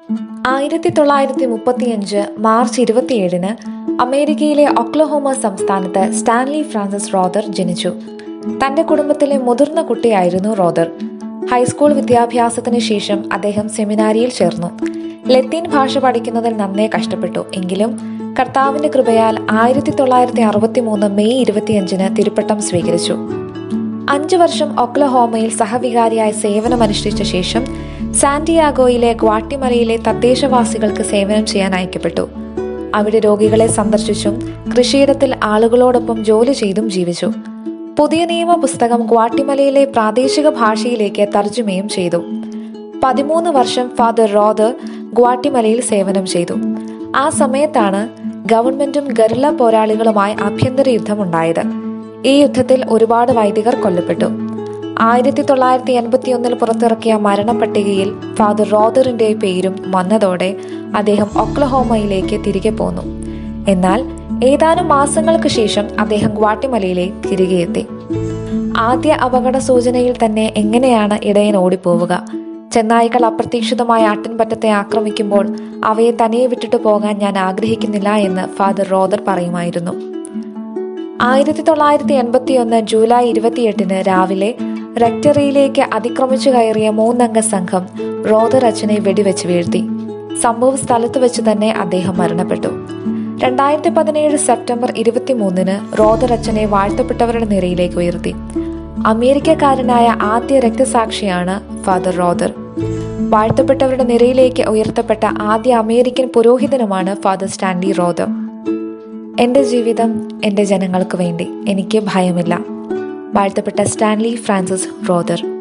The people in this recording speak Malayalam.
ആയിരത്തി തൊള്ളായിരത്തി മുപ്പത്തിയഞ്ച് മാർച്ച് ഇരുപത്തിയേഴിന് അമേരിക്കയിലെ ഒക്ലഹോമ സംസ്ഥാനത്ത് സ്റ്റാൻലി ഫ്രാൻസിസ് റോദർ ജനിച്ചു തന്റെ കുടുംബത്തിലെ മുതിർന്ന കുട്ടിയായിരുന്നു റോദർ ഹൈസ്കൂൾ വിദ്യാഭ്യാസത്തിന് ശേഷം അദ്ദേഹം സെമിനാരിയിൽ ചേർന്നു ലത്തീൻ ഭാഷ പഠിക്കുന്നതിൽ നന്നേ കഷ്ടപ്പെട്ടു എങ്കിലും കർത്താവിന്റെ കൃപയാൽ ആയിരത്തി തൊള്ളായിരത്തി അറുപത്തി മൂന്ന് മെയ് ഇരുപത്തിയഞ്ചിന് തിരുപ്പട്ടം സ്വീകരിച്ചു അഞ്ചു വർഷം ഒക്ലഹോമയിൽ സഹവികാരിയായി സേവനമനുഷ്ഠിച്ച ശേഷം സാന്റിയാഗോയിലെ ഗ്വാട്ടിമലയിലെ തദ്ദേശവാസികൾക്ക് സേവനം ചെയ്യാൻ അയക്കപ്പെട്ടു അവിടെ രോഗികളെ സന്ദർശിച്ചും കൃഷിയിടത്തിൽ ആളുകളോടൊപ്പം ജോലി ചെയ്തും ജീവിച്ചു പുതിയ നിയമ പുസ്തകം ഗ്വാട്ടിമലയിലെ പ്രാദേശിക ഭാഷയിലേക്ക് തർജ്ജമയും ചെയ്തു പതിമൂന്ന് വർഷം ഫാദർ റോദർ ഗ്വാട്ടിമലയിൽ സേവനം ചെയ്തു ആ സമയത്താണ് ഗവൺമെന്റും ഗറില്ല പോരാളികളുമായി ആഭ്യന്തര യുദ്ധമുണ്ടായത് ഈ യുദ്ധത്തിൽ ഒരുപാട് വൈദികർ കൊല്ലപ്പെട്ടു ആയിരത്തി തൊള്ളായിരത്തി എൺപത്തിയൊന്നിൽ പുറത്തിറക്കിയ മരണപ്പട്ടികയിൽ ഫാദർ റോദറിന്റെ പേരും വന്നതോടെ അദ്ദേഹം ഒക്ലഹോമയിലേക്ക് തിരികെ പോന്നു എന്നാൽ ഏതാനും മാസങ്ങൾക്ക് ശേഷം അദ്ദേഹം ഗ്വാട്ടിമലയിലേക്ക് തിരികെ എത്തി ആദ്യ അപകട സൂചനയിൽ തന്നെ എങ്ങനെയാണ് ഇടയൻ ഓടിപ്പോവുക ചെന്നായ്ക്കൾ അപ്രതീക്ഷിതമായ ആട്ടിൻപറ്റത്തെ ആക്രമിക്കുമ്പോൾ അവയെ തനിയെ വിട്ടിട്ട് പോകാൻ ഞാൻ ആഗ്രഹിക്കുന്നില്ല എന്ന് ഫാദർ റോദർ പറയുമായിരുന്നു ആയിരത്തി തൊള്ളായിരത്തി എൺപത്തിയൊന്ന് ജൂലൈ ഇരുപത്തിയെട്ടിന് രാവിലെ റെക്ടറിയിലേക്ക് അതിക്രമിച്ചു കയറിയ മൂന്നംഗ സംഘം റോദർ അച്ഛനെ വെടിവെച്ച് വീഴ്ത്തി സംഭവ സ്ഥലത്ത് വെച്ച് തന്നെ അദ്ദേഹം മരണപ്പെട്ടു രണ്ടായിരത്തി പതിനേഴ് സെപ്റ്റംബർ ഇരുപത്തിമൂന്നിന് റോദർ അച്ഛനെ വാഴ്ത്തപ്പെട്ടവരുടെ നിരയിലേക്ക് ഉയർത്തി അമേരിക്കക്കാരനായ ആദ്യ രക്തസാക്ഷിയാണ് ഫാദർ റോദർ വാഴ്ത്തപ്പെട്ടവരുടെ നിരയിലേക്ക് ഉയർത്തപ്പെട്ട ആദ്യ അമേരിക്കൻ പുരോഹിതനുമാണ് ഫാദർ സ്റ്റാൻലി റോദർ എന്റെ ജീവിതം എന്റെ ജനങ്ങൾക്ക് വേണ്ടി എനിക്ക് ഭയമില്ല വാഴ്ത്തപ്പെട്ട സ്റ്റാൻലി ഫ്രാൻസിസ് റോദർ